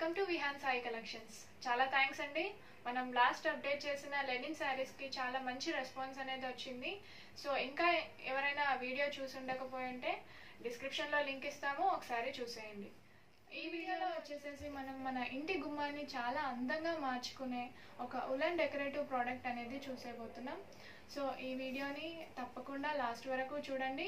welcome to Vihan Sai collections చాలా thanks అండి మనం లాస్ట్ అప్డేట్ చేసిన లెనిన్ శారీస్కి చాలా మంచి రెస్పాన్స్ అనేది వచ్చింది సో ఇంకా ఎవరైనా ఆ వీడియో చూసి ఉండకపోయి ఉంటే డిస్క్రిప్షన్లో లింక్ ఇస్తాము ఒకసారి చూసేయండి ఈ వీడియోలో వచ్చేసేసి మనం మన ఇంటి గుమ్మాన్ని చాలా అందంగా మార్చుకునే ఒక ఉలన్ డెకరేటివ్ ప్రోడక్ట్ అనేది చూసేపోతున్నాం సో ఈ వీడియోని తప్పకుండా లాస్ట్ వరకు చూడండి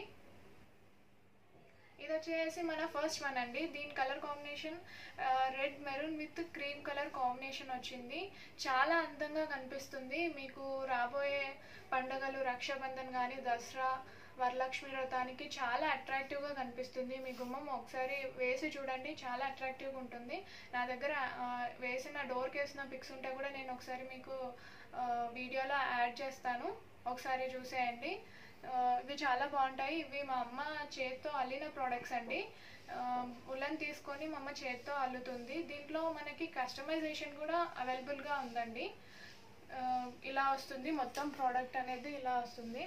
ఇది వచ్చేసి మన ఫస్ట్ వన్ అండి దీని colour combination red maroon with cream colour combination వచ్చింది చాలా అందంగా కనిపిస్తుంది మీకు రాబోయే పండుగలు రక్షాబంధన్ కానీ దసరా వరలక్ష్మి వ్రతానికి చాలా అట్రాక్టివ్గా కనిపిస్తుంది మీ గుమ్మం ఒకసారి వేసి చూడండి చాలా అట్రాక్టివ్గా ఉంటుంది నా దగ్గర ఆ, వేసిన డోర్కి వేసిన పిక్స్ ఉంటే కూడా నేను ఒకసారి మీకు ఆ, వీడియోలో యాడ్ చేస్తాను ఒకసారి చూసేయండి ఆ, ఇవి చాలా బాగుంటాయి ఇవి మా అమ్మ చేత్తో అల్లిన ప్రోడక్ట్స్ అండి ఉలన్ తీసుకొని మా అమ్మ చేత్తో అల్లుతుంది దీంట్లో మనకి కస్టమైజేషన్ కూడా అవైలబుల్గా ఉందండి ఆ, ఇలా వస్తుంది మొత్తం ప్రోడక్ట్ అనేది ఇలా వస్తుంది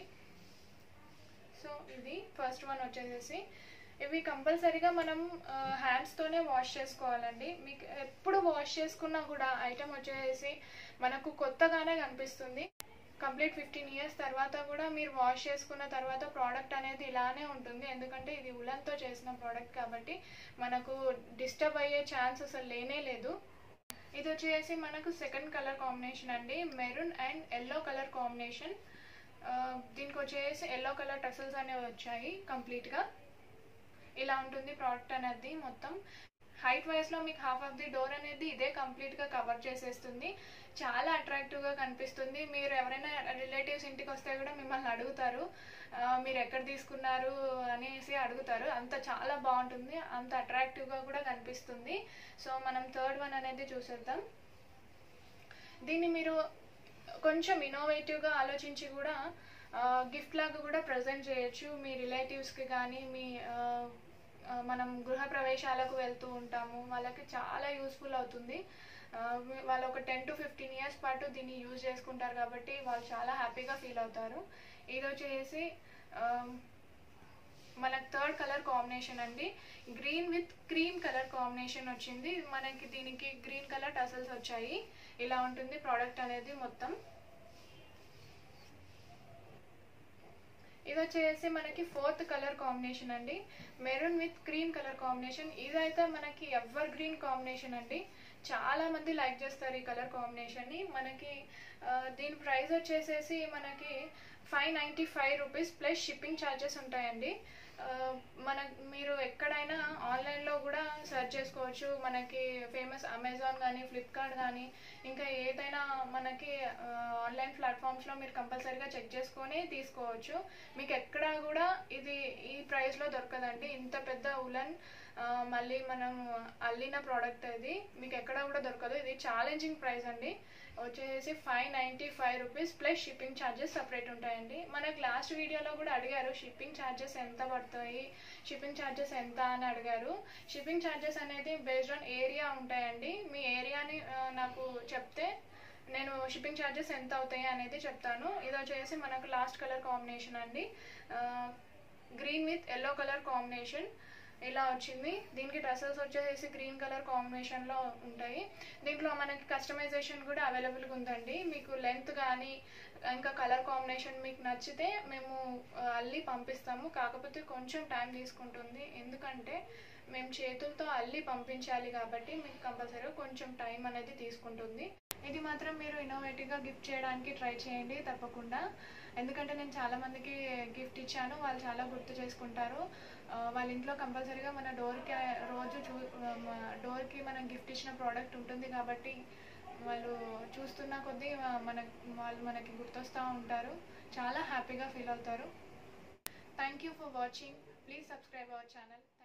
సో ఇది ఫస్ట్ వన్ వచ్చేసేసి ఇవి కంపల్సరీగా మనం హ్యాండ్స్తోనే వాష్ చేసుకోవాలండి మీకు ఎప్పుడు వాష్ చేసుకున్నా కూడా ఐటెం వచ్చేసి మనకు కొత్తగానే కనిపిస్తుంది కంప్లీట్ ఫిఫ్టీన్ ఇయర్స్ తర్వాత కూడా మీరు వాష్ చేసుకున్న తర్వాత ప్రోడక్ట్ అనేది ఇలానే ఉంటుంది ఎందుకంటే ఇది ఉలన్తో చేసిన ప్రోడక్ట్ కాబట్టి మనకు డిస్టర్బ్ అయ్యే ఛాన్స్ అసలు లేనే లేదు ఇది వచ్చేసి మనకు సెకండ్ కలర్ కాంబినేషన్ అండి maroon and yellow colour combination ఆ, దీనికి వచ్చేసి ఎల్లో కలర్ టసల్స్ అనేవి వచ్చాయి కంప్లీట్గా ఇలా ఉంటుంది ప్రోడక్ట్ అనేది మొత్తం హైట్ వైస్లో మీకు హాఫ్ ఆఫ్ ది డోర్ అనేది ఇదే కంప్లీట్గా కవర్ చేసేస్తుంది చాలా అట్రాక్టివ్గా కనిపిస్తుంది మీరు ఎవరైనా రిలేటివ్స్ ఇంటికి వస్తే కూడా మిమ్మల్ని అడుగుతారు ఆ, మీరు ఎక్కడ తీసుకున్నారు అనేసి అడుగుతారు అంత చాలా బాగుంటుంది అంత అట్రాక్టివ్గా కూడా కనిపిస్తుంది సో మనం థర్డ్ వన్ అనేది చూసేద్దాం దీన్ని మీరు కొంచెం ఇన్నోవేటివ్గా ఆలోచించి కూడా గిఫ్ట్ లాగా కూడా ప్రజెంట్ చేయొచ్చు మీ రిలేటివ్స్కి కానీ మీ ఆ, ఆ, మనం గృహ ప్రవేశాలకు వెళ్తూ ఉంటాము వాళ్ళకి చాలా యూస్ఫుల్ అవుతుంది ఆ, మీ- వాళ్ళు ఒక టెన్ టు ఫిఫ్టీన్ ఇయర్స్ పాటు దీన్ని యూజ్ చేసుకుంటారు కాబట్టి వాళ్ళు చాలా హ్యాపీగా ఫీల్ అవుతారు ఇది వచ్చేసి ఆ, మనకు థర్డ్ కలర్ కాంబినేషన్ అండి green with cream colour combination వచ్చింది మనకి దీనికి గ్రీన్ కలర్ టసల్స్ వచ్చాయి ఇలా ఉంటుంది ప్రోడక్ట్ అనేది మొత్తం ఇది వచ్చేసి మనకి ఫోర్త్ కలర్ కాంబినేషన్ అండి maroon with cream colour combination ఇదైతే మనకి ఎవర్ గ్రీన్ కాంబినేషన్ అండి చాలా మంది లైక్ చేస్తారు ఈ కలర్ కాంబినేషన్ని మనకి ఆ, దీని ప్రైస్ వచ్చేసేసి మనకి five ninety five rupees plus shipping charges ఉంటాయండి ఆ, మన మీరు ఎక్కడైనా ఆన్లైన్లో కూడా సెర్చ్ చేసుకోవచ్చు మనకి ఫేమస్ అమెజాన్ కానీ ఫ్లిప్కార్ట్ కానీ ఇంకా ఏదైనా మనకి ఆ, ఆన్లైన్ ప్లాట్ఫామ్స్లో మీరు కంపల్సరీగా చెక్ చేసుకొని తీసుకోవచ్చు మీకు ఎక్కడా కూడా ఇది ఈ ప్రైస్లో దొరకదండి ఇంత పెద్ద ఉలన్ ఆ, మళ్ళీ మనం అల్లిన ప్రోడక్ట్ ఇది మీకు ఎక్కడ కూడా దొరకదు ఇది ఛాలెంజింగ్ ప్రైస్ అండి వచ్చేసి five ninety five rupees plus shipping charges separate ఉంటాయండి మనకి లాస్ట్ వీడియోలో కూడా అడిగారు షిప్పింగ్ ఛార్జెస్ ఎంత పడతాయి షిప్పింగ్ ఛార్జెస్ ఎంత అని అడిగారు షిప్పింగ్ ఛార్జెస్ అనేది బేస్డ్ ఆన్ ఏరియా ఉంటాయండి మీ ఏరియాని ఆ, నాకు చెప్తే నేను షిప్పింగ్ ఛార్జెస్ ఎంత అవుతాయి అనేది చెప్తాను ఇది వచ్చేసి మనకు లాస్ట్ కలర్ కాంబినేషన్ అండి green with yellow colour combination ఇలా వచ్చింది దీనికి డ్రెస్సెస్ వచ్చేసి గ్రీన్ కలర్ కాంబినేషన్లో ఉంటాయి దీంట్లో మనకి కస్టమైజేషన్ కూడా అవైలబుల్గా ఉందండి మీకు లెంత్ కానీ ఇంకా కలర్ కాంబినేషన్ మీకు నచ్చితే మేము ఆ, అల్లి పంపిస్తాము కాకపోతే కొంచెం టైం తీసుకుంటుంది ఎందుకంటే మేము చేతులతో అల్లి పంపించాలి కాబట్టి మీకు కంపల్సరీగా కొంచెం టైం అనేది తీసుకుంటుంది ఇది మాత్రం మీరు ఇన్నోవేటివ్గా గిఫ్ట్ చేయడానికి ట్రై చేయండి తప్పకుండా ఎందుకంటే నేను చాలా మందికి గిఫ్ట్ ఇచ్చాను వాళ్ళు చాలా గుర్తు చేసుకుంటారు ఆ, వాళ్ళ ఇంట్లో కంపల్సరీగా మన డోర్కి రోజు చూ డోర్కి మనం గిఫ్ట్ ఇచ్చిన ప్రోడక్ట్ ఉంటుంది కాబట్టి వాళ్ళు చూస్తున్న కొద్దీ మన వాళ్ళు మనకి గుర్తొస్తూ ఉంటారు చాలా హ్యాపీగా ఫీల్ అవుతారు thank you for watching please subscribe our channel